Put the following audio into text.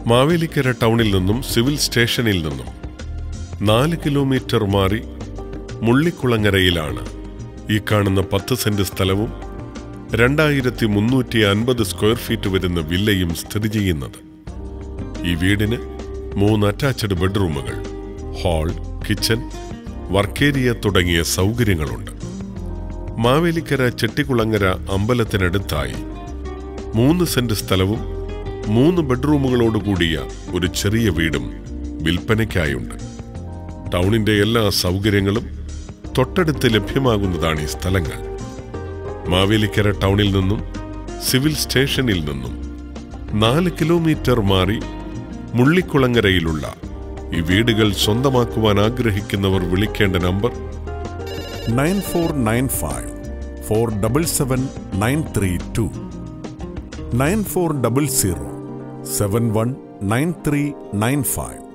മാവേലിക്കര ടൗണിൽ നിന്നും സിവിൽ സ്റ്റേഷനിൽ നിന്നും നാല് കിലോമീറ്റർ മാറി മുള്ളിക്കുളങ്ങരയിലാണ് ഈ കാണുന്ന പത്ത് സെന്റ് സ്ഥലവും രണ്ടായിരത്തി മുന്നൂറ്റി അൻപത് സ്ക്വയർ ഫീറ്റ് വരുന്ന വില്ലയും സ്ഥിതി ചെയ്യുന്നത് ഈ വീടിന് മൂന്ന് അറ്റാച്ച്ഡ് ബെഡ്റൂമുകൾ ഹാൾ കിച്ചൺ വർക്കേരിയ തുടങ്ങിയ സൗകര്യങ്ങളുണ്ട് മാവേലിക്കര ചെട്ടിക്കുളങ്ങര അമ്പലത്തിനടുത്തായി മൂന്ന് സെന്റ് സ്ഥലവും മൂന്ന് ബെഡ്റൂമുകളോടുകൂടിയ ഒരു ചെറിയ വീടും വിൽപ്പനയ്ക്കായുണ്ട് ടൗണിന്റെ എല്ലാ സൗകര്യങ്ങളും തൊട്ടടുത്ത് ലഭ്യമാകുന്നതാണ് ഈ സ്ഥലങ്ങൾ മാവേലിക്കര ടൗണിൽ നിന്നും സിവിൽ സ്റ്റേഷനിൽ നിന്നും നാല് കിലോമീറ്റർ മാറി മുള്ളിക്കുളങ്ങരയിലുള്ള ഈ വീടുകൾ സ്വന്തമാക്കുവാൻ ആഗ്രഹിക്കുന്നവർ വിളിക്കേണ്ട number nine four nine five four double seven nine three two nine four double zero seven one nine three nine five